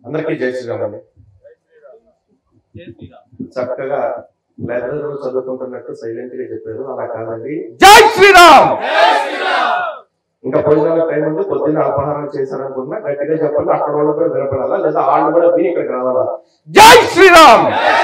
అందరికీ జై శ్రీరామ్ అండి చక్కగా లైబ్రరీలో చదువుకుంటున్నట్టు సైలెంట్ గా చెప్పారు అలా కాదండి జై శ్రీరామ్ ఇంకా భోజనాల టైం ఉంది పొద్దున్న అపహారం చేశారనుకున్నా గట్టిగా చెప్పండి అక్కడ వాళ్ళు కూడా వినపడాలా లేదా వాళ్ళు కూడా విని ఇక్కడికి రావాలా జై శ్రీరామ్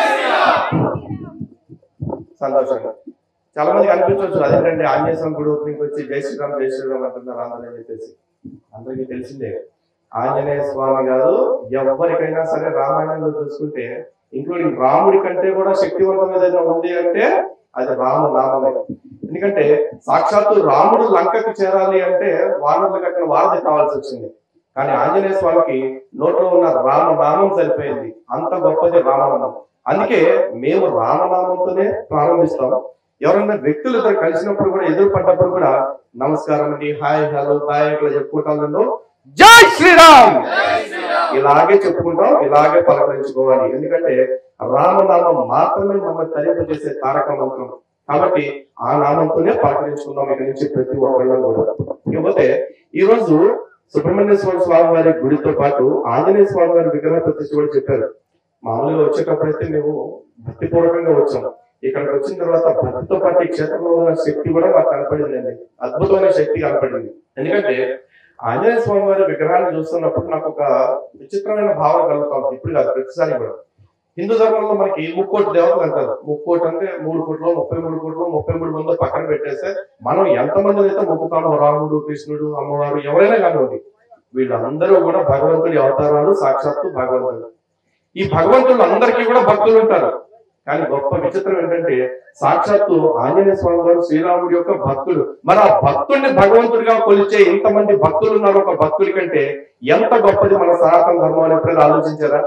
సంతోషంగా చాలా మందికి అనిపించవచ్చు అదేంటండి ఆంజనేయ స్వామి గుడి ఓపెనింగ్ వచ్చి జై శ్రీరామ్ జై శ్రీరామ్ అంటున్నారు అందరూ అని చెప్పేసి అందరికీ తెలిసిందే ఆంజనేయ స్వామి కాదు ఎవరికైనా సరే రామాయణంలో చూసుకుంటే ఇంక్లూడింగ్ రాముడి కంటే కూడా శక్తివంతం ఏదైనా ఉంది అంటే అది రామ నామమే ఎందుకంటే సాక్షాత్తు రాముడు లంకకు చేరాలి అంటే వానరులు కట్టిన వారధి కావాల్సి వచ్చింది కానీ ఆంజనేయ స్వామికి నోట్లో ఉన్న రామ నామం సరిపోయింది అంత గొప్పది రామనామం అందుకే మేము రామనామంతోనే ప్రారంభిస్తాం ఎవరైనా వ్యక్తులు ఇద్దరు కలిసినప్పుడు కూడా ఎదురుపడ్డప్పుడు కూడా నమస్కారం అండి హాయ్ హలో బాయ్ ఇట్లా చెప్పుకుంటాను జై శ్రీరామ్ ఇలాగే చెప్పుకుంటాం ఇలాగే పలకరించుకోవాలి ఎందుకంటే రామనామం మాత్రమే మమ్మల్ని తరింపజేసే తారక మంత్రం కాబట్టి ఆ నామంతోనే పలకరించుకుందాం ఇక్కడి నుంచి ప్రతి ఒక్కళ్ళం కూడా ఇకపోతే ఈ రోజు సుబ్రహ్మణ్య స్వామి స్వామి వారి గుడితో పాటు ఆంజనేయ స్వామి వారి విగ్రహ ప్రతిష్ఠ కూడా చెప్పారు మామూలుగా వచ్చేటప్పుడైతే మేము భక్తిపూర్వకంగా వచ్చాం ఇక్కడికి వచ్చిన తర్వాత భక్తితో పాటు ఈ క్షేత్రంలో ఉన్న శక్తి కూడా మాకు కనపడిందండి అద్భుతమైన శక్తి కనపడింది ఎందుకంటే ఆంజనేయ స్వామి వారి విగ్రహాన్ని చూస్తున్నప్పుడు నాకు ఒక విచిత్రమైన భావన కలుగుతుంది ఇప్పుడు కాదు ప్రతిసారి కూడా హిందూ ధర్మంలో మనకి ముక్కోటి దేవతలు అంటారు ముక్కోటి అంటే మూడు కోట్లు ముప్పై మూడు కోట్లు ముప్పై మూడు మంది పక్కన పెట్టేస్తే మనం ఎంతమంది అయితే మొక్కుతామో రాముడు కృష్ణుడు అమ్మవారు ఎవరైనా కానివ్వండి వీళ్ళందరూ కూడా భగవంతుడి అవతారాలు సాక్షాత్తు భగవంతుడు ఈ భగవంతుడు అందరికీ కూడా భక్తులు ఉంటారు కానీ గొప్ప విచిత్రం ఏంటంటే సాక్షాత్తు ఆంజనేయ స్వామి వారు శ్రీరాముడి యొక్క భక్తుడు మరి ఆ భక్తుడిని భగవంతుడిగా కొలిచే ఇంతమంది భక్తులు ఉన్నారు ఒక భక్తుడి కంటే ఎంత గొప్పది మన సనాతన ధర్మం అని ఎప్పుడైనా ఆలోచించారా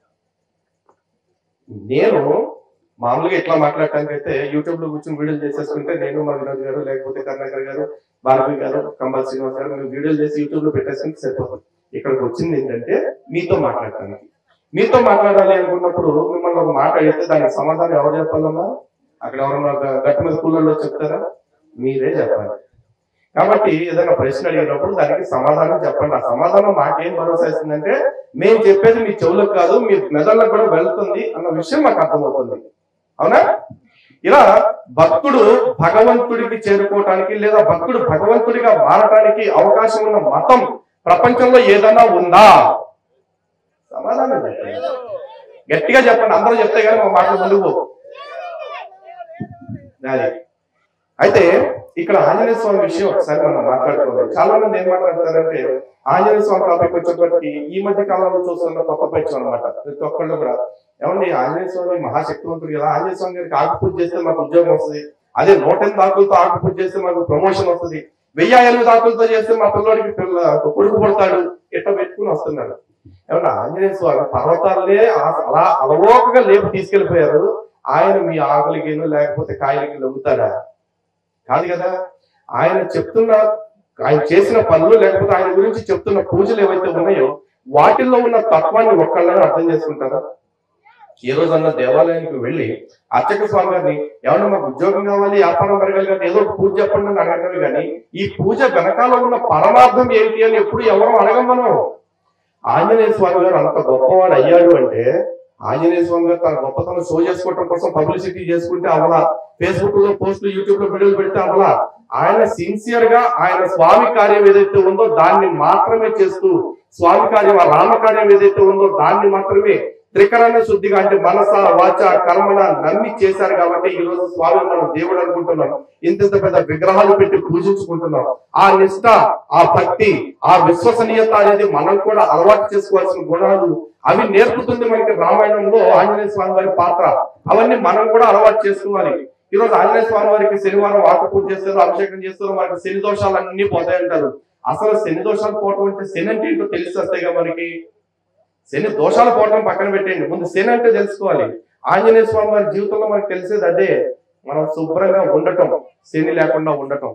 నేను మామూలుగా ఇట్లా మాట్లాడటానికి అయితే యూట్యూబ్ లో కూర్చొని వీడియోలు చేసేసుకుంటే నేను మా వినోద్ గారు లేకపోతే కర్ణాకర్ గారు భార్గవి గారు కంబల్ శ్రీనివాస్ గారు మేము వీడియోలు చేసి యూట్యూబ్ లో పెట్టేసుకుంటే సరిపోతుంది ఇక్కడికి వచ్చింది ఏంటంటే మీతో మాట్లాడటానికి మీతో మాట్లాడాలి అనుకున్నప్పుడు మిమ్మల్ని ఒక మాట అడిగితే దానికి సమాధానం ఎవరు చెప్పాలమ్మా అక్కడ ఎవరన్నా ఒక గట్టు మీద కూలలో చెప్తారా మీరే చెప్పాలి కాబట్టి ఏదైనా ప్రశ్న అడిగినప్పుడు దానికి సమాధానం చెప్పండి ఆ సమాధానం మాకేం భరోసా ఇస్తుందంటే మేము చెప్పేది మీ చెవులకు కాదు మీ మెదళ్ళకు కూడా వెళ్తుంది అన్న విషయం మాకు అర్థమవుతుంది అవునా ఇలా భక్తుడు భగవంతుడికి చేరుకోవటానికి లేదా భక్తుడు భగవంతుడిగా మారటానికి అవకాశం ఉన్న మతం ప్రపంచంలో ఏదైనా ఉందా సమాధానం చెప్పండి గట్టిగా చెప్పండి అందరూ చెప్తే కానీ మా మాటలు ముందుకు పోవు. అది అయితే ఇక్కడ ఆంజనేయ స్వామి విషయం ఒకసారి మనం మాట్లాడుకోవాలి చాలా మంది ఏం మాట్లాడతారంటే ఆంజనేయ స్వామి టాపిక్ వచ్చేప్పటికి ఈ మధ్య కాలంలో చూస్తున్న కొత్త పైచం అనమాట ప్రతి ఒక్కళ్ళు కూడా ఏమండి ఆంజనేయ స్వామి మహాశక్తివంతుడు కదా ఆంజనేయ స్వామి గారికి ఆకు పూజ చేస్తే మాకు ఉద్యోగం వస్తుంది అదే నూట ఎనిమిది ఆకులతో ఆకు పూజ చేస్తే మాకు ప్రమోషన్ వస్తుంది వెయ్యి ఎనిమిది ఆకులతో చేస్తే మా పిల్లడికి పిల్ల కొడుకు పుడతాడు ఇట్లా పెట్టుకుని వస్తున్నారు ఏమన్నా ఆంజనేయ స్వామి పర్వతాలనే ఆ- అలా అలవోకగా లేపు తీసుకెళ్లిపోయారు ఆయన మీ ఆకులకి లేకపోతే కాయలకి లొంగుతాడా కాదు కదా ఆయన చెప్తున్న ఆయన చేసిన పనులు లేకపోతే ఆయన గురించి చెప్తున్న పూజలు ఏవైతే ఉన్నాయో వాటిల్లో ఉన్న తత్వాన్ని ఒక్కళ్ళని అర్థం చేసుకుంటారా ఏ రోజన్నా దేవాలయానికి వెళ్ళి అర్చక స్వామి గారిని ఏమన్నా మాకు ఉద్యోగం కావాలి వ్యాపారం పెరగాలి కానీ ఏదో ఒక పూజ చెప్పండి అని అడగటమే కానీ ఈ పూజ వెనకాల ఉన్న పరమార్థం ఏంటి అని ఎప్పుడు ఎవరో అడగం మనం ఆంజనేయ స్వామి గారు అంత గొప్పవాడు అయ్యాడు అంటే ఆంజనేయ స్వామి గారు తన గొప్పతనం షో చేసుకోవడం కోసం పబ్లిసిటీ చేసుకుంటే అవలా ఫేస్బుక్ లో పోస్టులు యూట్యూబ్ లో వీడియోలు పెడితే అవలా ఆయన సిన్సియర్ గా ఆయన స్వామి కార్యం ఏదైతే ఉందో దాన్ని మాత్రమే చేస్తూ స్వామి కార్యం ఆ రామ కార్యం ఏదైతే ఉందో దాన్ని మాత్రమే త్రికరణ శుద్ధిగా అంటే మనస వాచ కర్మన నమ్మి చేశారు కాబట్టి ఈ రోజు స్వామి మనం దేవుడు అనుకుంటున్నాం ఇంత ఇంత పెద్ద విగ్రహాలు పెట్టి పూజించుకుంటున్నాం ఆ నిష్ట ఆ భక్తి ఆ విశ్వసనీయత అనేది మనం కూడా అలవాటు చేసుకోవాల్సిన గుణాలు అవి నేర్పుతుంది మనకి రామాయణంలో ఆంజనేయ స్వామి వారి పాత్ర అవన్నీ మనం కూడా అలవాటు చేసుకోవాలి ఈ రోజు ఆంజనేయ స్వామి వారికి శనివారం ఆకు పూజ చేస్తారు అభిషేకం చేస్తారు మనకి శని దోషాలు అన్ని పోతాయంటారు అసలు శని దోషాలు పోవటం అంటే శని అంటే ఏంటో తెలిసి వస్తాయిగా మనకి శని దోషాలు పోవటం పక్కన పెట్టేయండి ముందు శని అంటే తెలుసుకోవాలి ఆంజనేయ స్వామి వారి జీవితంలో మనకు తెలిసేది అదే మనం శుభ్రంగా ఉండటం శని లేకుండా ఉండటం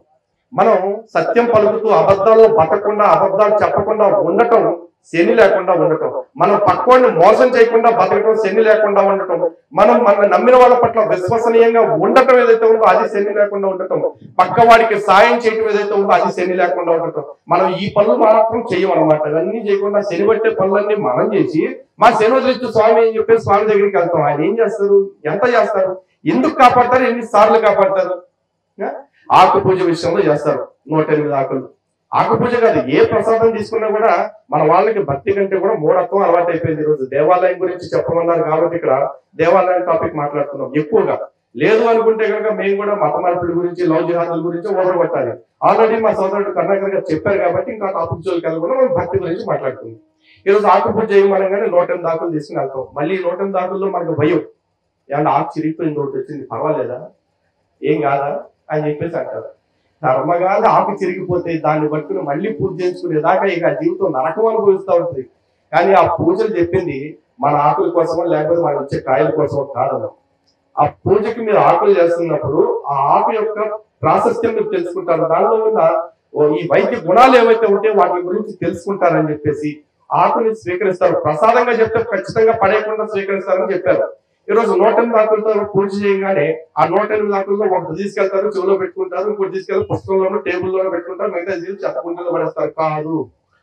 మనం సత్యం పలుకుతూ అబద్ధాలను బతకకుండా అబద్ధాలు చెప్పకుండా ఉండటం శని లేకుండా ఉండటం మనం పక్కోడిని మోసం చేయకుండా బతకటం శని లేకుండా ఉండటం మనం మన నమ్మిన వాళ్ళ పట్ల విశ్వసనీయంగా ఉండటం ఏదైతే ఉందో అది శని లేకుండా ఉండటం పక్కవాడికి సాయం చేయటం ఏదైతే ఉందో అది శని లేకుండా ఉండటం మనం ఈ పనులు మాత్రం చేయమన్నమాట ఇవన్నీ చేయకుండా శని పట్టే పనులన్నీ మనం చేసి మా శని వదిలించు స్వామి అని చెప్పి స్వామి దగ్గరికి వెళ్తాం ఆయన ఏం చేస్తారు ఎంత చేస్తారు ఎందుకు కాపాడతారు ఎన్ని సార్లు కాపాడతారు ఆ? ఆకు పూజ విషయంలో చేస్తారు నూట ఎనిమిది ఆకులు ఆకు పూజ కాదు ఏ ప్రసాదం తీసుకున్నా కూడా మన వాళ్ళకి భక్తి కంటే కూడా మూఢత్వం అలవాటు అయిపోయింది ఈరోజు దేవాలయం గురించి చెప్పమన్నారు కాబట్టి ఇక్కడ దేవాలయం టాపిక్ మాట్లాడుతున్నాం ఎక్కువగా లేదు అనుకుంటే కనుక మేము కూడా మత మార్పుల గురించి లవ్ జిహాదుల గురించి ఓదరగొట్టాలి ఆల్రెడీ మా సోదరుడు కర్ణాకర్ గారు చెప్పారు కాబట్టి ఇంకా టాపిక్ జోలికి వెళ్ళకుండా మనం భక్తి గురించి మాట్లాడుతున్నాం ఈ రోజు ఆకు పూజ చేయమనగానే నూట ఎనిమిది ఆకులు తీసుకుని వెళ్తాం మళ్ళీ ఈ నూట ఎనిమిది ఆకుల్లో మనకు భయం ఏమన్నా ఆకు చిరిగిపోయింది ఒకటి వచ్చింది పర్వాలేదా ఏం కాదా అని చెప్పేసి అంటారు కర్మగాలి ఆకు చిరిగిపోతే దాన్ని పట్టుకుని మళ్ళీ పూజ చేసుకునేదాకా ఇక ఆ జీవితం నరకం అనుభవిస్తూ ఉంటుంది కానీ ఆ పూజలు చెప్పింది మన ఆకుల కోసమో లేకపోతే మనకు వచ్చే కాయల కోసమో కాదు ఆ పూజకి మీరు ఆకులు చేస్తున్నప్పుడు ఆ ఆకు యొక్క ప్రాశస్త్యం మీరు తెలుసుకుంటారు దానిలో ఉన్న ఓ ఈ వైద్య గుణాలు ఏవైతే ఉంటే వాటి గురించి తెలుసుకుంటారని చెప్పేసి ఆకుని స్వీకరిస్తారు ప్రసాదంగా చెప్తే ఖచ్చితంగా పడేయకుండా స్వీకరిస్తారని చెప్పారు ఈ రోజు నూట ఎనిమిది ఆకులతో పూజ చేయగానే ఆ నూట ఎనిమిది ఆకుల్లో ఒకటి తీసుకెళ్తారు చెవిలో పెట్టుకుంటారు ఇంకోటి తీసుకెళ్ళి పుస్తకంలోనూ టేబుల్లోనూ పెట్టుకుంటారు మిగతా తీసుకు చెత్తకుంటలో పడేస్తారు కాదు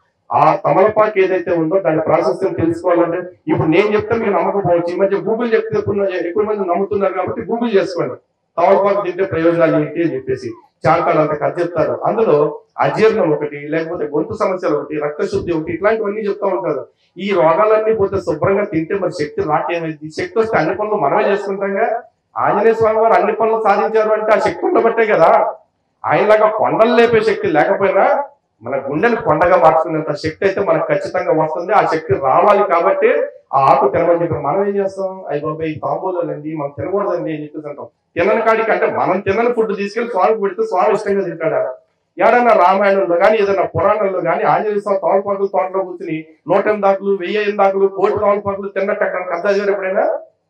ఆ తమలపాకు ఏదైతే ఉందో దాని ప్రాశస్త్యం తెలుసుకోవాలంటే ఇప్పుడు నేను చెప్తే మీరు నమ్మకపోవచ్చు ఈ మధ్య గూగుల్ చెప్తే ఇప్పుడు ఎక్కువ మంది నమ్ముతున్నారు కాబట్టి గూగుల్ చేసుకోండి తమలపాకు తింటే ప్రయోజనాలు ఏంటి అని చెప్పేసి చాంతాలు అంత కథ చెప్తారు అందులో అజీర్ణం ఒకటి లేకపోతే గొంతు సమస్యలు ఒకటి రక్తశుద్ధి ఒకటి ఇట్లాంటివన్నీ చెప్తా ఉంటారు ఈ రోగాలన్నీ పోతే శుభ్రంగా తింటే మరి శక్తి రాకేమైంది శక్తి వస్తే అన్ని పనులు మనమే చేసుకుంటాంగా ఆంజనేయ స్వామి వారు అన్ని పనులు సాధించారు అంటే ఆ శక్తి ఉండబట్టే కదా ఆయనలాగా కొండలు లేపే శక్తి లేకపోయినా మన గుండెని కొండగా మార్చుకునేంత శక్తి అయితే మనకు ఖచ్చితంగా వస్తుంది ఆ శక్తి రావాలి కాబట్టి ఆ ఆకు తినమని చెప్పి మనం ఏం చేస్తాం అయ్యి బాబాయ్ తాంబూలండి మనం తినకూడదండి అని చెప్పేసి అంటాం తినని కాడికి అంటే మనం తినని ఫుడ్ తీసుకెళ్లి స్వామికి పెడితే స్వామి ఇష్టంగా తింటాడా ఏడన్నా రామాయణంలో కానీ ఏదైనా పురాణంలో కానీ ఆంజనేయ స్వామి తోలపాకులు తోటలో కూర్చుని నూట ఎనిమిది దాకులు వెయ్యి ఎనిమిది దాకులు కోటి తోలపాకులు తిన్నట్టు అక్కడ కథ చదివారు ఎప్పుడైనా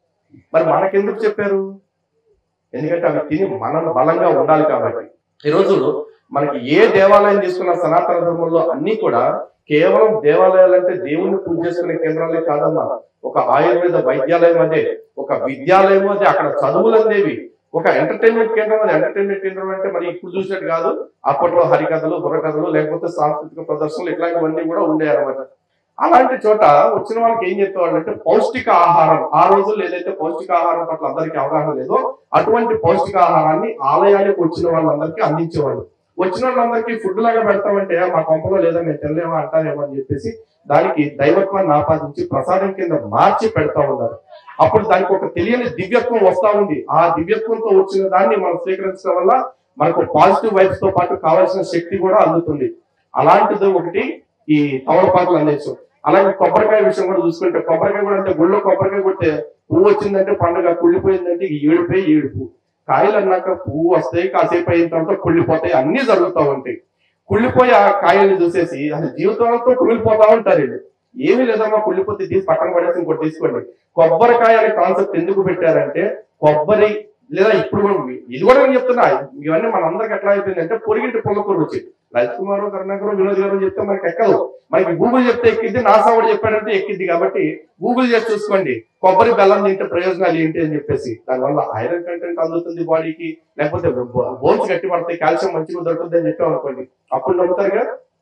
మరి మనకెందుకు చెప్పారు ఎందుకంటే అవి తిని మనం బలంగా ఉండాలి కాబట్టి ఈరోజు మనకి ఏ దేవాలయం తీసుకున్న సనాతన ధర్మంలో అన్ని కూడా కేవలం దేవాలయాలు అంటే దేవుణ్ణి పూజ చేసుకునే కేంద్రాలే కాదమ్మా ఒక ఆయుర్వేద వైద్యాలయం అదే ఒక విద్యాలయం అదే అక్కడ చదువులు అందేవి ఒక ఎంటర్టైన్మెంట్ కేంద్రం అది ఎంటర్టైన్మెంట్ కేంద్రం అంటే మరి ఇప్పుడు చూసినట్టు కాదు అప్పట్లో హరికథలు బుర్రకథలు లేకపోతే సాంస్కృతిక ప్రదర్శనలు ఇట్లాంటివన్నీ కూడా ఉండేవన్నమాట అలాంటి చోట వచ్చిన వాళ్ళకి ఏం చెప్పేవాళ్ళు అంటే పౌష్టిక ఆహారం ఆ రోజుల్లో ఏదైతే పౌష్టిక ఆహారం పట్ల అందరికీ అవగాహన లేదో అటువంటి పౌష్టిక ఆహారాన్ని ఆలయానికి వచ్చిన వాళ్ళందరికీ అందించేవాళ్ళు వచ్చిన వాళ్ళందరికీ ఫుడ్ లాగా పెడతామంటే మా కొంపలో లేదా మేము తినలేమో అంటారేమో అని చెప్పేసి దానికి దైవత్వాన్ని ఆపాదించి ప్రసాదం కింద మార్చి పెడతా ఉన్నారు అప్పుడు దానికి ఒక తెలియని దివ్యత్వం వస్తా ఉంది ఆ దివ్యత్వంతో వచ్చిన దాన్ని మనం స్వీకరించడం వల్ల మనకు పాజిటివ్ వైబ్స్ తో పాటు కావాల్సిన శక్తి కూడా అందుతుంది అలాంటిది ఒకటి ఈ తమలపాకులు అందించు అలాగే కొబ్బరికాయ విషయం కూడా చూసుకుంటే కొబ్బరికాయ కూడా అంటే గుళ్ళో కొబ్బరికాయ కొట్టే పువ్వు వచ్చిందంటే పండుగ కుళ్ళిపోయిందంటే ఈ ఏడుపే ఏడుపు కాయలు అన్నాక పువ్వు వస్తాయి కాసేపు అయిన తర్వాత కుళ్ళిపోతాయి అన్ని జరుగుతూ ఉంటాయి కుళ్ళిపోయి ఆ కాయల్ని చూసేసి అసలు జీవితంతో కుళ్ళిపోతా ఉంటారు వీళ్ళు ఏమీ లేదమ్మా కుళ్ళిపోతే తీసి పక్కన పడేసి ఇంకోటి తీసుకోండి కొబ్బరికాయ అనే కాన్సెప్ట్ ఎందుకు పెట్టారంటే కొబ్బరి లేదా ఇప్పుడు కూడా ఇది కూడా నేను చెప్తున్నా ఇవన్నీ మనందరికి ఎట్లా అయిపోయింది అంటే పొరిగింటి పొలకూరు వచ్చి లలిత్ కుమార్ కరుణాకర్ వినోద్ గారు చెప్తే మనకి ఎక్కదు మనకి గూగుల్ చెప్తే ఎక్కిద్ది నాసా కూడా చెప్పాడంటే ఎక్కిద్ది కాబట్టి గూగుల్ చేసి చూసుకోండి కొబ్బరి బెల్లం తింటే ప్రయోజనాలు ఏంటి అని చెప్పేసి దానివల్ల ఐరన్ కంటెంట్ అందుతుంది బాడీకి లేకపోతే బోన్స్ గట్టి పడతాయి కాల్షియం మంచిగా దొరుకుతుంది అని చెప్పాం అనుకోండి అప్పుడు నమ్ముతారుగా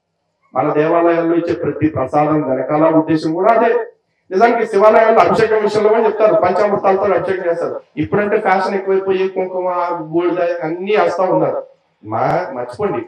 మన దేవాలయాల్లో ఇచ్చే ప్రతి ప్రసాదం వెనకాల ఉద్దేశం కూడా అదే నిజానికి శివాలయాల్లో అభిషేకం విషయంలో కూడా చెప్తారు పంచామృతాలతో అభిషేకం చేస్తారు ఇప్పుడంటే ఫ్యాషన్ ఎక్కువైపోయి కుంకుమ బూడిద అన్ని వేస్తా ఉన్నారు మా మర్చిపోండి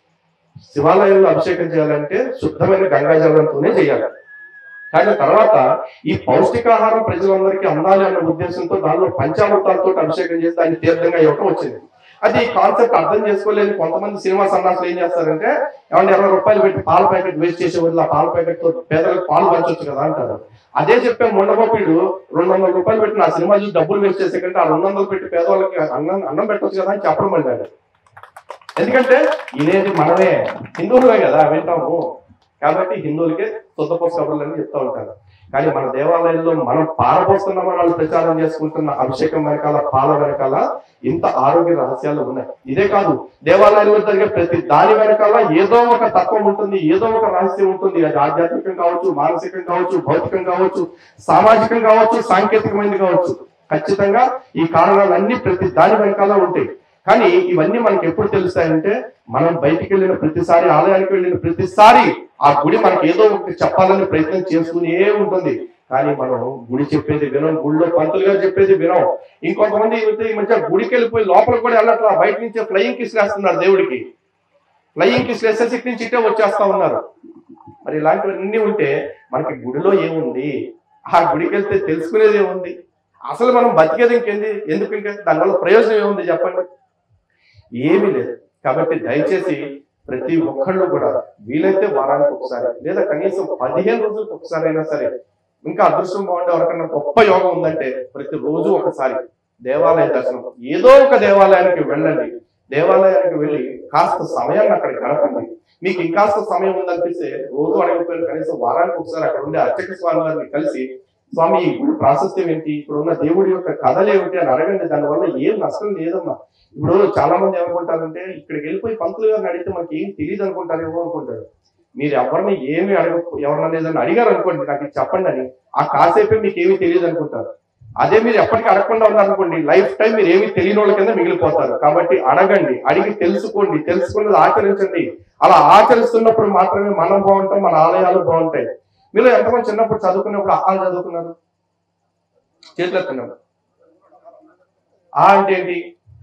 శివాలయంలో అభిషేకం చేయాలంటే శుద్ధమైన గంగా జలంతోనే చేయాలి కానీ తర్వాత ఈ పౌష్టికాహారం ప్రజలందరికీ అందాలి అన్న ఉద్దేశంతో దానిలో పంచామృతాలతో అభిషేకం చేసి దాన్ని తీర్థంగా ఇవ్వటం వచ్చింది అది ఈ కాన్సెప్ట్ అర్థం చేసుకోలేని కొంతమంది సినిమా సన్నాసులు ఏం చేస్తారంటే ఏమన్నా ఇరవై రూపాయలు పెట్టి పాల ప్యాకెట్ వేస్ట్ చేసే బదులు ఆ పాల ప్యాకెట్ తో పేదలకు పాలు పంచొచ్చు కదా అంటారు అదే చెప్పే ముండగోపీడు రెండు వందల రూపాయలు పెట్టి నా సినిమా చూసి డబ్బులు వేస్ట్ చేసే కంటే ఆ రెండు వందలు పెట్టి పేదవాళ్ళకి అన్నం అన్నం పెట్టొచ్చు కదా అని చెప్పడం పడ్డాడు ఎందుకంటే ఇదేది మనమే హిందువులమే కదా వింటాము కాబట్టి హిందువులకే శుద్ధ పుస్తకాలు అని చెప్తా ఉంటారు కానీ మన దేవాలయంలో మనం పారబోస్తున్నామని వాళ్ళు ప్రచారం చేసుకుంటున్న అభిషేకం వెనకాల పాల వెనకాల ఇంత ఆరోగ్య రహస్యాలు ఉన్నాయి ఇదే కాదు దేవాలయంలో జరిగే ప్రతి దాని వెనకాల ఏదో ఒక తత్వం ఉంటుంది ఏదో ఒక రహస్యం ఉంటుంది అది ఆధ్యాత్మికం కావచ్చు మానసికం కావచ్చు భౌతికం కావచ్చు సామాజికం కావచ్చు సాంకేతికమైనది కావచ్చు ఖచ్చితంగా ఈ కారణాలన్నీ ప్రతి దాని వెనకాల ఉంటాయి కానీ ఇవన్నీ మనకి ఎప్పుడు తెలుస్తాయంటే మనం బయటికి వెళ్ళిన ప్రతిసారి ఆలయానికి వెళ్ళిన ప్రతిసారి ఆ గుడి మనకి ఏదో ఒకటి చెప్పాలని ప్రయత్నం చేస్తూనే ఉంటుంది కానీ మనం గుడి చెప్పేది వినం గుడిలో పంతులు గారు చెప్పేది వినం ఇంకొంతమంది అయితే ఈ మధ్య గుడికి వెళ్ళిపోయి లోపల కూడా వెళ్ళట్లా బయట నుంచే ఫ్లయింగ్ కిస్ వేస్తున్నారు దేవుడికి ఫ్లయింగ్ కిస్ వేసేసి ఇటు నుంచి ఇటే వచ్చేస్తా ఉన్నారు మరి ఇలాంటివన్నీ ఉంటే మనకి గుడిలో ఏముంది ఆ గుడికి వెళ్తే తెలుసుకునేది ఏముంది అసలు మనం బతికేది ఇంకేంది ఎందుకు ఇంకా దానివల్ల ప్రయోజనం ఏముంది చెప్పండి ఏమీ లేదు కాబట్టి దయచేసి ప్రతి ఒక్కళ్ళు కూడా వీలైతే వారానికి ఒకసారి లేదా కనీసం పదిహేను రోజులకు ఒకసారి అయినా సరే ఇంకా అదృష్టం బాగుండే ఎవరికన్నా గొప్ప యోగం ఉందంటే ప్రతి రోజు ఒకసారి దేవాలయ దర్శనం ఏదో ఒక దేవాలయానికి వెళ్ళండి దేవాలయానికి వెళ్ళి కాస్త సమయాన్ని అక్కడ గడపండి మీకు ఇంకాస్త సమయం ఉందనిపిస్తే రోజు అడగకపోయిన కనీసం వారానికి ఒకసారి అక్కడ ఉండే అర్చక స్వామి వారిని కలిసి స్వామి ఈ గుడి ప్రాశస్త్యం ఏంటి ఇక్కడ ఉన్న దేవుడి యొక్క కథలు ఏమిటి అని అడగండి దానివల్ల ఏం నష్టం లేదమ్మా ఇప్పుడు చాలా మంది ఏమనుకుంటారంటే ఇక్కడికి వెళ్ళిపోయి పంతులు గారిని అడిగితే మనకి ఏం తెలియదు అనుకుంటారేమో అనుకుంటారు మీరు ఎవరిని ఏమి అడగ ఎవరన్నా ఏదైనా అడిగారు అనుకోండి నాకు ఇది చెప్పండి అని ఆ కాసేపే మీకు ఏమీ తెలియదు అనుకుంటారు అదే మీరు ఎప్పటికీ అడగకుండా ఉన్నారనుకోండి లైఫ్ టైం మీరు ఏమీ తెలియని వాళ్ళ కింద మిగిలిపోతారు కాబట్టి అడగండి అడిగి తెలుసుకోండి తెలుసుకున్నది ఆచరించండి అలా ఆచరిస్తున్నప్పుడు మాత్రమే మనం బాగుంటాం మన ఆలయాలు బాగుంటాయి మీరు ఎంతమంది చిన్నప్పుడు చదువుకున్నప్పుడు ఆ చదువుకున్నారు చేతులు ఎత్తున్నాడు ఆ అంటే ఏంటి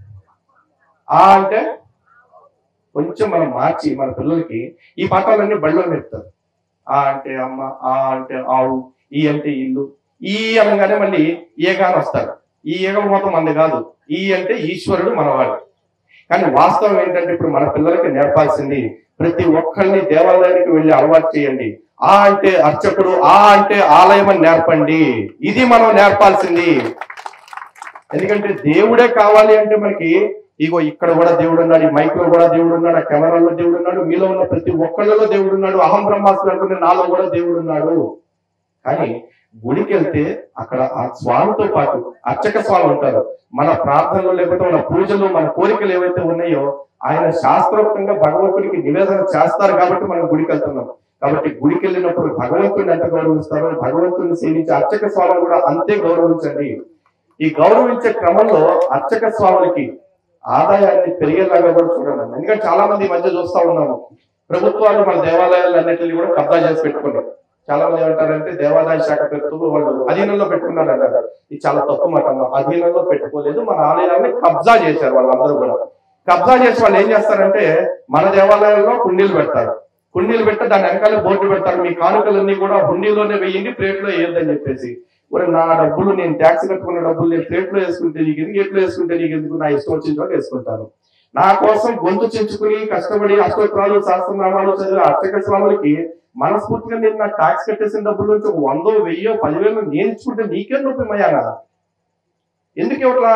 ఆ అంటే కొంచెం మనం మార్చి మన పిల్లలకి ఈ పాఠాలన్నీ బడిలో నేర్పుతారు ఆ అంటే అమ్మ ఆ అంటే ఆవు ఈ అంటే ఇల్లు ఈ అనగానే మళ్ళీ ఈగాని వస్తారు ఈ ఈగ మొత్తం మంది కాదు ఈ అంటే ఈశ్వరుడు మనవాడు కానీ వాస్తవం ఏంటంటే ఇప్పుడు మన పిల్లలకి నేర్పాల్సింది ప్రతి ఒక్కరిని దేవాలయానికి వెళ్ళి అలవాటు చేయండి ఆ అంటే అర్చకుడు ఆ అంటే ఆలయం అని నేర్పండి ఇది మనం నేర్పాల్సింది ఎందుకంటే దేవుడే కావాలి అంటే మనకి ఇగో ఇక్కడ కూడా దేవుడు ఉన్నాడు ఈ మైక్ లో కూడా దేవుడు ఉన్నాడు ఆ కెమెరాలో దేవుడు ఉన్నాడు మీలో ఉన్న ప్రతి ఒక్కళ్ళలో దేవుడు ఉన్నాడు అహం బ్రహ్మాస్త్రం అనుకునే నాలో కూడా దేవుడు ఉన్నాడు కానీ గుడికి వెళ్తే అక్కడ ఆ స్వామితో పాటు అర్చక స్వామి ఉంటారు మన ప్రార్థనలు లేకపోతే మన పూజలు మన కోరికలు ఏవైతే ఉన్నాయో ఆయన శాస్త్రోక్తంగా భగవంతుడికి నివేదన చేస్తారు కాబట్టి మనం గుడికి వెళ్తున్నాం కాబట్టి గుడికి వెళ్ళినప్పుడు భగవంతుడిని ఎంత గౌరవిస్తారో భగవంతుడిని సేవించే అర్చక స్వామిని కూడా అంతే గౌరవించండి ఈ గౌరవించే క్రమంలో అర్చక స్వాములకి ఆదాయాన్ని పెరిగేలాగా కూడా చూడండి ఎందుకంటే చాలా మంది ఈ మధ్య చూస్తా ఉన్నాము ప్రభుత్వాలు మన దేవాలయాలు అన్నిటిని కూడా కబ్జా చేసి పెట్టుకున్నారు చాలా మంది ఏమంటారంటే దేవాదాయ శాఖ పెడుతూ వాళ్ళు అధీనంలో పెట్టుకున్నారు అంటారు ఇది చాలా తప్పు మాట అమ్మా. అధీనంలో పెట్టుకోలేదు మన ఆలయాన్ని కబ్జా చేశారు వాళ్ళందరూ కూడా కబ్జా చేసి వాళ్ళు ఏం చేస్తారంటే మన దేవాలయాల్లో కుండీలు పెడతారు కుండీలు పెట్టి దాని వెనకాల బోర్డు పెడతారు మీ కానుకలన్నీ కూడా హుండీలోనే వేయండి ప్లేట్లో వేయొద్దని చెప్పేసి ఒరే నా డబ్బులు నేను ట్యాక్స్ కట్టుకున్న డబ్బులు నేను ప్లేట్లో వేసుకుంటే నీకు ఎందుకు ఎట్లో వేసుకుంటే నీకు ఎందుకు నా ఇష్టం వచ్చిన చోట వేసుకుంటాను నా కోసం గొంతు చించుకుని కష్టపడి అష్టోత్తరాలు శాస్త్రనామాలు చదివే అర్చక స్వాములకి మనస్ఫూర్తిగా నేను నా ట్యాక్స్ కట్టేసిన డబ్బుల నుంచి ఒక వందో వెయ్యో పదివేలు నేను ఇచ్చుకుంటే నీకేం నొప్పి మయానా ఎందుకు ఇవ్వట్లా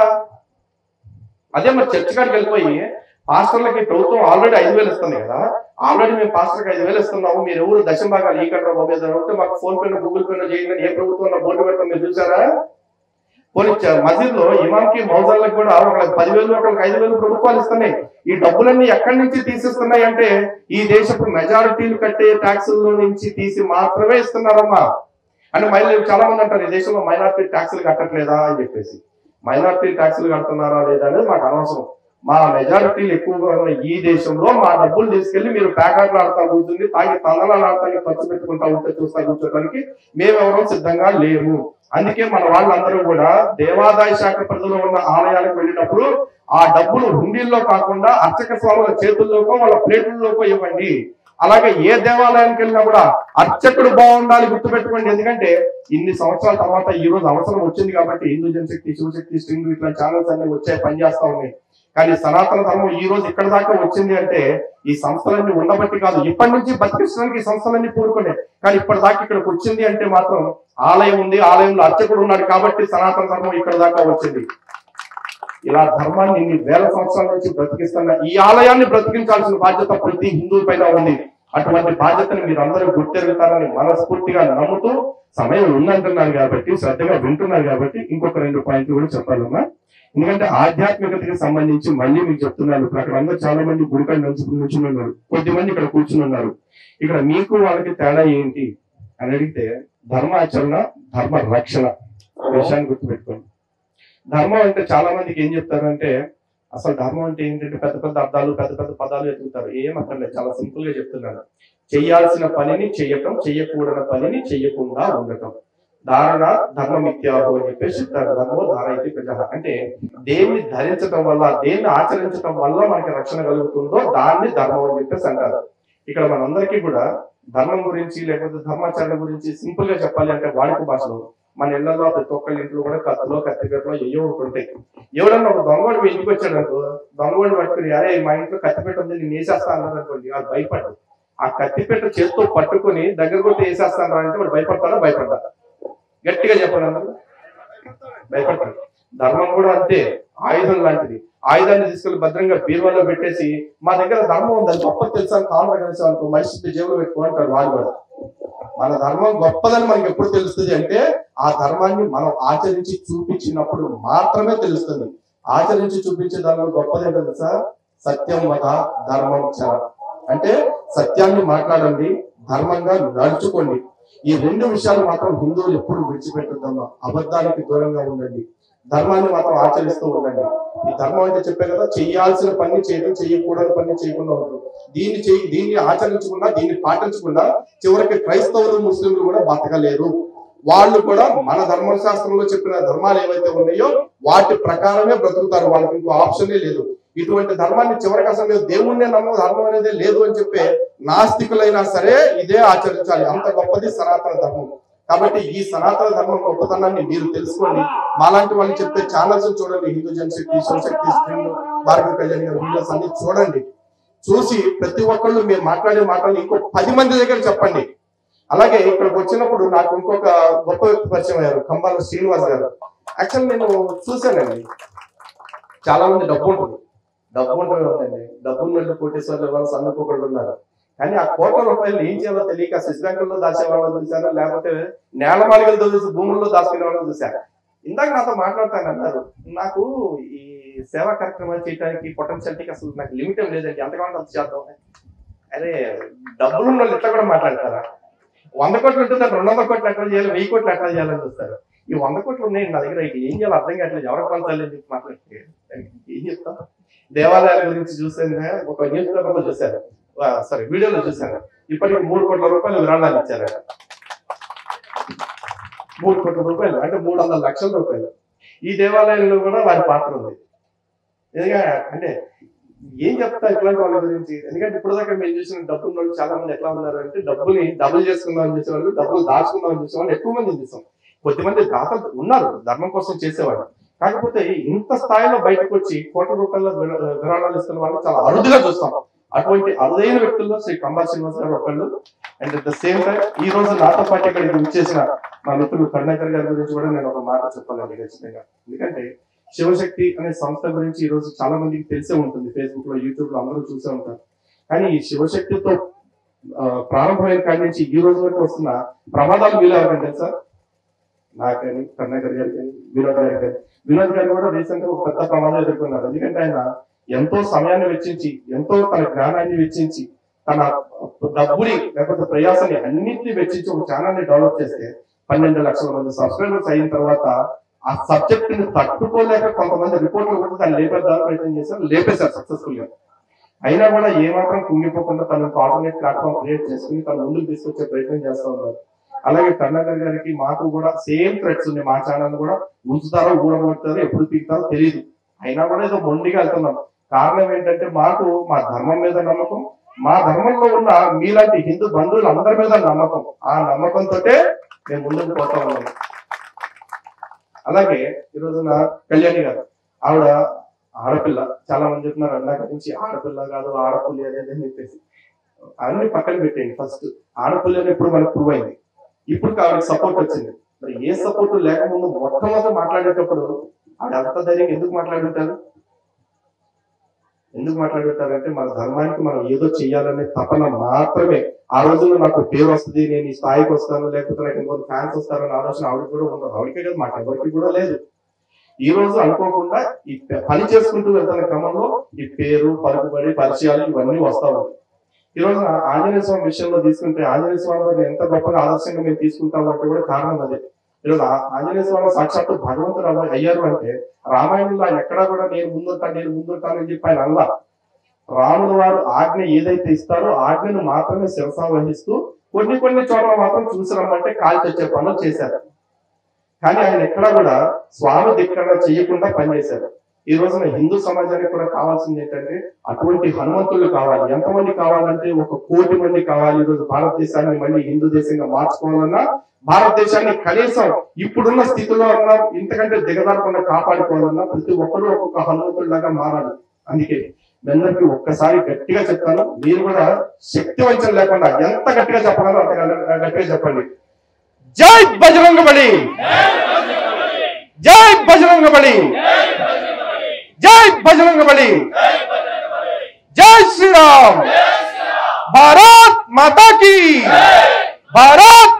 అదే మరి చర్చ్ కాడికి వెళ్ళిపోయి పాస్టర్లకి ప్రభుత్వం ఆల్రెడీ ఐదు వేలు ఇస్తుంది కదా ఆల్రెడీ మేము పాస్టర్కి ఐదు వేలు ఇస్తున్నాము మీరు ఎవరు దశం భాగాలు ఈ కంటే బాబు ఏదైనా ఉంటే మాకు ఫోన్ పే గూగుల్ పే చేయండి అని ఏ ప్రభుత్వం బోర్డు పెడతాం మీరు చూసారా పోనీ మసీద్ లో ఇమాంకి మౌజాలకు కూడా ఒకళ్ళకి పదివేలు ఒకళ్ళకి ఐదు వేలు ప్రభుత్వాలు ఇస్తున్నాయి ఈ డబ్బులన్నీ ఎక్కడి నుంచి తీసిస్తున్నాయి అంటే ఈ దేశపు మెజారిటీలు కట్టే ట్యాక్సుల్లో నుంచి తీసి మాత్రమే ఇస్తున్నారమ్మా అంటే మళ్ళీ చాలా మంది అంటారు ఈ దేశంలో మైనార్టీ ట్యాక్సులు కట్టట్లేదా అని చెప్పేసి మైనార్టీ ట్యాక్సులు కడుతున్నారా లేదా అనేది మాకు అనవసరం మా మెజారిటీలు ఎక్కువగా ఉన్న ఈ దేశంలో మా డబ్బులు తీసుకెళ్లి మీరు ప్యాకెట్లు ఆడుతా కూర్చుంది తాగి తందనాలు ఆడటానికి ఖర్చు పెట్టుకుంటా ఉంటే చూస్తా కూర్చోడానికి మేమెవరూ సిద్ధంగా లేము అందుకే మన వాళ్ళందరూ కూడా దేవాదాయ శాఖ పరిధిలో ఉన్న ఆలయాలకు వెళ్ళినప్పుడు ఆ డబ్బులు హుండీల్లో కాకుండా అర్చక స్వాముల చేతుల్లోకో వాళ్ళ ప్లేట్లలోకో ఇవ్వండి అలాగే ఏ దేవాలయానికి వెళ్ళినా కూడా అర్చకుడు బాగుండాలి గుర్తుపెట్టుకోండి ఎందుకంటే ఇన్ని సంవత్సరాల తర్వాత ఈ రోజు అవసరం వచ్చింది కాబట్టి హిందూ జనశక్తి శివశక్తి స్ట్రింగ్ ఇట్లా ఛానల్స్ అన్ని వచ్చాయి పనిచేస్తా ఉన్నాయి కానీ సనాతన ధర్మం ఈ రోజు ఇక్కడ దాకా వచ్చింది అంటే ఈ సంస్థలన్నీ ఉండబట్టి కాదు ఇప్పటి నుంచి బతికించడానికి ఈ సంస్థలన్నీ పూనుకున్నాయి కానీ ఇప్పటి దాకా ఇక్కడికి వచ్చింది అంటే మాత్రం ఆలయం ఉంది ఆలయంలో అర్చకుడు ఉన్నాడు కాబట్టి సనాతన ధర్మం ఇక్కడ దాకా వచ్చింది ఇలా ధర్మాన్ని ఇన్ని వేల సంవత్సరాల నుంచి బ్రతికిస్తున్న ఈ ఆలయాన్ని బ్రతికించాల్సిన బాధ్యత ప్రతి హిందువు పైన ఉంది అటువంటి బాధ్యతను మీరు అందరూ గుర్తెరుగుతారని మనస్ఫూర్తిగా నమ్ముతూ సమయం ఉందంటున్నాను కాబట్టి శ్రద్ధగా వింటున్నారు కాబట్టి ఇంకొక రెండు పాయింట్లు కూడా చెప్పాలమ్మా ఎందుకంటే ఆధ్యాత్మికతకి సంబంధించి మళ్ళీ మీకు చెప్తున్నాను ఇప్పుడు అక్కడ అందరూ చాలా మంది గుడికాడ నుంచుని ఉన్నారు కొద్ది మంది ఇక్కడ కూర్చుని ఉన్నారు ఇక్కడ మీకు వాళ్ళకి తేడా ఏంటి అని అడిగితే ధర్మాచరణ ధర్మ రక్షణ ఈ విషయాన్ని గుర్తుపెట్టుకోండి ధర్మం అంటే చాలా మందికి ఏం చెప్తారంటే అసలు ధర్మం అంటే ఏంటంటే పెద్ద పెద్ద అర్థాలు పెద్ద పెద్ద పదాలు ఎదుగుతారు ఏం అక్కర్లేదు చాలా సింపుల్ గా చెప్తున్నాను చేయాల్సిన పనిని చెయ్యటం చెయ్యకూడని పనిని చెయ్యకుండా ఉండటం ధారణ ధర్మమిత్యాహు అని చెప్పేసి చెప్తారు ధర్మో ధారైతే ప్రజ అంటే దేన్ని ధరించటం వల్ల దేన్ని ఆచరించటం వల్ల మనకి రక్షణ కలుగుతుందో దాన్ని ధర్మం అని చెప్పేసి అంటారు ఇక్కడ మనందరికీ కూడా ధర్మం గురించి లేకపోతే ధర్మాచరణ గురించి సింపుల్ గా చెప్పాలి అంటే వాడుక భాషలో మన ఇళ్లలో ప్రతి ఒక్కళ్ళ ఇంట్లో కూడా కత్తులో కత్తిపెట్టలో ఏయో ఒకటి ఉంటాయి ఎవడన్నా ఒక దొంగవాడు మీ ఇంటికి వచ్చాడు అనుకో దొంగవాడు పట్టుకుని అరే మా ఇంట్లో కత్తిపెట్ట ఉంది నేను వేసేస్తా అన్నాడు అనుకోండి వాళ్ళు భయపడ్డు ఆ కత్తిపెట్ట చేత్తో పట్టుకుని దగ్గర కొట్టి వేసేస్తాను అంటే వాడు భయపడతారా భయపడతారా గట్టిగా చెప్పండి అందరూ భయపడతారు ధర్మం కూడా అంతే ఆయుధం లాంటిది ఆయుధాన్ని తీసుకెళ్లి భద్రంగా బీరువాలో పెట్టేసి మా దగ్గర ధర్మం ఉందని గొప్ప తెలుసా కామన్ కలిసి అనుకో మనిషి జేబులో పెట్టుకుంటారు వాళ్ళు కూడా మన ధర్మం గొప్పదని మనకి ఎప్పుడు తెలుస్తుంది అంటే ఆ ధర్మాన్ని మనం ఆచరించి చూపించినప్పుడు మాత్రమే తెలుస్తుంది ఆచరించి చూపించే దానిలో గొప్పది ఏంటో తెలుసా సత్యం వద ధర్మం చర అంటే సత్యాన్ని మాట్లాడండి ధర్మంగా నడుచుకోండి ఈ రెండు విషయాలు మాత్రం హిందువులు ఎప్పుడు విడిచిపెట్టుద్దమ్మా అబద్ధానికి దూరంగా ఉండండి ధర్మాన్ని మాత్రం ఆచరిస్తూ ఉండండి ఈ ధర్మం అంటే చెప్పే కదా చేయాల్సిన పని చేయడం చేయకూడని పని చేయకుండా ఉండదు దీన్ని చేయి దీన్ని ఆచరించకుండా దీన్ని పాటించకుండా చివరికి క్రైస్తవులు ముస్లింలు కూడా బతకలేరు వాళ్ళు కూడా మన ధర్మశాస్త్రంలో చెప్పిన ధర్మాలు ఏవైతే ఉన్నాయో వాటి ప్రకారమే బ్రతుకుతారు వాళ్ళకి ఇంకో ఆప్షనే లేదు ఇటువంటి ధర్మాన్ని చివరికి అసలు లేదు దేవుణ్ణే నమ్మ ధర్మం అనేది లేదు అని చెప్పే నాస్తికులైనా సరే ఇదే ఆచరించాలి అంత గొప్పది సనాతన ధర్మం కాబట్టి ఈ సనాతన ధర్మం గొప్పతనాన్ని మీరు తెలుసుకోండి మాలాంటి వాళ్ళు చెప్పే ఛానల్స్ చూడండి హిందూ జనశక్తి శివశక్తి స్త్రీలు భారతీయ కళ్యాణ్ గారి వీడియోస్ అన్ని చూడండి చూసి ప్రతి ఒక్కళ్ళు మీరు మాట్లాడే మాటలు ఇంకో పది మంది దగ్గర చెప్పండి అలాగే ఇక్కడికి వచ్చినప్పుడు నాకు ఇంకొక గొప్ప వ్యక్తి పరిచయం అయ్యారు కంబాల శ్రీనివాస్ గారు యాక్చువల్ నేను చూశానండి చాలా మంది డబ్బు ఉంటుంది డబ్బు ఉంటుంది ఉందండి డబ్బు నుండి కోటేశ్వర్లు ఎవరు సందుకోకుండా ఉన్నారు కానీ ఆ కోట్ల రూపాయలు ఏం చేయాలో తెలియక స్విస్ బ్యాంకుల్లో దాచే వాళ్ళని చూశాను లేకపోతే నేల మాలికలతో చూసి భూముల్లో దాచుకునే వాళ్ళని చూశాను ఇందాక నాతో మాట్లాడతాను అన్నారు నాకు ఈ సేవా కార్యక్రమాలు చేయడానికి పొటెన్షియాలిటీకి అసలు నాకు లిమిట్ ఏం లేదండి ఎంతకాలం అంత చేద్దాం అరే డబ్బులు ఉన్న వాళ్ళు ఇట్లా కూడా మాట్లాడతారా వంద కోట్లు ఉంటే దాన్ని రెండు వందల కోట్లు ఎట్లా చేయాలి వెయ్యి కోట్లు ఎట్లా చేయాలని చూస్తారు ఈ వంద కోట్లు ఉన్నాయి నా దగ్గర ఇక ఏం చేయాలో అర్థం కావట్లేదు ఎవరికి పంచాలి అని చెప్పి మాట్లాడితే ఏం చెప్తాం దేవాలయాల గురించి చూస్తే ఒక న్యూస్ పేపర్ లో చూశారు సారీ వీడియోలో చూశాను ఇప్పటికి మూడు కోట్ల రూపాయలు విరాళాలు ఇచ్చారు మూడు కోట్ల రూపాయలు అంటే మూడు వందల లక్షల రూపాయలు ఈ దేవాలయంలో కూడా వారి పాత్ర ఉంది ఎందుకంటే అంటే ఏం చెప్తా ఇట్లాంటి వాళ్ళ గురించి ఎందుకంటే ఇప్పుడు దాకా మేము చూసిన డబ్బులు వాళ్ళు చాలా మంది ఎట్లా ఉన్నారు అంటే డబ్బుని డబుల్ చేసుకుందాం అని చేసేవాళ్ళు డబ్బులు దాచుకుందాం అని చేసేవాళ్ళు ఎక్కువ మంది చూసాం కొద్దిమంది దాతలు ఉన్నారు ధర్మం కోసం చేసేవాళ్ళు కాకపోతే ఇంత స్థాయిలో బయటకు వచ్చి కోట్ల రూపాయల విరా- విరాళాలు ఇస్తున్న వాళ్ళు చాలా అరుదుగా చూస్తాం అటువంటి అరుదైన వ్యక్తుల్లో శ్రీ కంబా శ్రీనివాస్ గారు ఒకళ్ళు and at the same time ఈ రోజు నాతో పాటు ఇక్కడికి వచ్చేసిన మా మిత్రులు కరుణాకర్ గారి గురించి కూడా నేను ఒక మాట చెప్పాలండి ఖచ్చితంగా ఎందుకంటే శివశక్తి అనే సంస్థ గురించి ఈ రోజు చాలా మందికి తెలిసే ఉంటుంది ఫేస్బుక్ లో యూట్యూబ్ లో అందరూ చూసే ఉంటారు కానీ ఈ శివశక్తితో ఆ, ప్రారంభమైన కాడి నుంచి ఈ రోజు వరకు వస్తున్న ప్రమాదాలు వీలు ఎవరికని తెలుసా నాకని కరుణాకర్ గారి కానీ వినోద్ గారి కానీ వినోద్ గారు కూడా రీసెంట్ గా ఒక పెద్ద ప్రమాదం ఎదుర్కొన్నారు ఎందుకంటే ఆయన ఎంతో సమయాన్ని వెచ్చించి ఎంతో తన జ్ఞానాన్ని వెచ్చించి తన డబ్బుని లేకపోతే ప్రయాసాన్ని అన్నింటినీ వెచ్చించి ఒక ఛానల్ ని డెవలప్ చేస్తే పన్నెండు లక్షల మంది సబ్స్క్రైబర్స్ అయిన తర్వాత ఆ సబ్జెక్ట్ ని తట్టుకోలేక కొంతమంది రిపోర్ట్లు కూడా దాన్ని లేపేద్దామని ప్రయత్నం చేశారు లేపేశారు సక్సెస్ఫుల్ గా అయినా కూడా ఏమాత్రం కుంగిపోకుండా తన ఆల్టర్నేట్ ప్లాట్ఫామ్ క్రియేట్ చేసుకుని తన ముందుకు తీసుకొచ్చే ప్రయత్నం చేస్తా ఉన్నారు అలాగే కర్ణాకర్ గారికి మాకు కూడా సేమ్ థ్రెడ్స్ ఉన్నాయి మా ఛానల్ కూడా ఉంచుతారో ఊడగొడతారో ఎప్పుడు పీకుతారో తెలియదు అయినా కూడా ఏదో మొండిగా వెళ్తున్నాం కారణం ఏంటంటే మాకు మా ధర్మం మీద నమ్మకం మా ధర్మంలో ఉన్న మీలాంటి హిందూ బంధువులు అందరి మీద నమ్మకం ఆ నమ్మకంతో మేము ముందుకు పోతా ఉన్నాం అలాగే ఈ రోజున కళ్యాణి గారు ఆవిడ ఆడపిల్ల చాలా మంది చెప్తున్నారు అన్నాక నుంచి ఆడపిల్ల కాదు ఆడపుల్లి అనేది అని చెప్పేసి అవన్నీ పక్కన పెట్టేయండి ఫస్ట్ ఆడపిల్ల అని ఇప్పుడు మనకు ప్రూవ్ అయింది ఇప్పుడు ఆవిడకి సపోర్ట్ వచ్చింది మరి ఏ సపోర్ట్ లేకముందు మొట్టమొదటి మాట్లాడేటప్పుడు ఆవిడ అంత ధైర్యం ఎందుకు మాట్లాడుంటారు ఎందుకు మాట్లాడుతారంటే మన ధర్మానికి మనం ఏదో చెయ్యాలనే తపన మాత్రమే ఆ రోజుల్లో నాకు పేరు వస్తుంది నేను ఈ స్థాయికి వస్తాను లేకపోతే నాకు ఇంకొక ఫ్యాన్స్ వస్తారని ఆలోచన ఆవిడ కూడా ఉండదు ఆవిడకే కదా మాకు ఎవరికి కూడా లేదు ఈ రోజు అనుకోకుండా ఈ ప- పని చేసుకుంటూ వెళ్తున్న క్రమంలో ఈ పేరు పలుకుబడి పరిచయాలు ఇవన్నీ వస్తా ఉంటాయి ఈ రోజు ఆ ఆంజనేయ స్వామి విషయంలో తీసుకుంటే ఆంజనేయ స్వామి వారిని ఎంత గొప్పగా ఆదర్శంగా మేము తీసుకుంటాం అంటే కూడా కారణం అదే ఈరోజు ఆ ఆంజనేయ స్వామి సాక్షాత్తు భగవంతుడు అవ్వ- అయ్యారు అంటే రామాయణంలో ఆయన ఎక్కడా కూడా నేను ముందుంటాను నేను ముందుంటానని చెప్పి ఆయన అల్లా రాముల వారు ఆజ్ఞ ఏదైతే ఇస్తారో ఆజ్ఞను మాత్రమే శిరసా వహిస్తూ కొన్ని కొన్ని చోట్ల మాత్రం చూసి రమ్మంటే కాల్చి వచ్చే పనులు చేశారు కానీ ఆయన ఎక్కడా కూడా స్వామి ధిక్కరణ చేయకుండా పనిచేశారు ఈ రోజున హిందూ సమాజానికి కూడా కావాల్సింది ఏంటంటే అటువంటి హనుమంతులు కావాలి ఎంతమంది కావాలంటే ఒక కోటి మంది కావాలి ఈ రోజు భారతదేశాన్ని మళ్ళీ హిందూ దేశంగా మార్చుకోవాలన్నా భారతదేశాన్ని కనీసం ఇప్పుడున్న స్థితిలో ఉన్న ఇంతకంటే దిగదారకుండా కాపాడుకోవాలన్నా ప్రతి ఒక్కరూ ఒక్కొక్క హనుమంతుడిలాగా మారాలి అందుకే మీ అందరికీ ఒక్కసారి గట్టిగా చెప్తాను మీరు కూడా శక్తి వంచన లేకుండా ఎంత గట్టిగా చెప్పగలరో అంత గట్టిగా చెప్పండి జై బజరంగ బలి జై బజరంగ బలి జై బజరంగ బలి జై శ్రీరామ్ భారత్ మాతా की भारत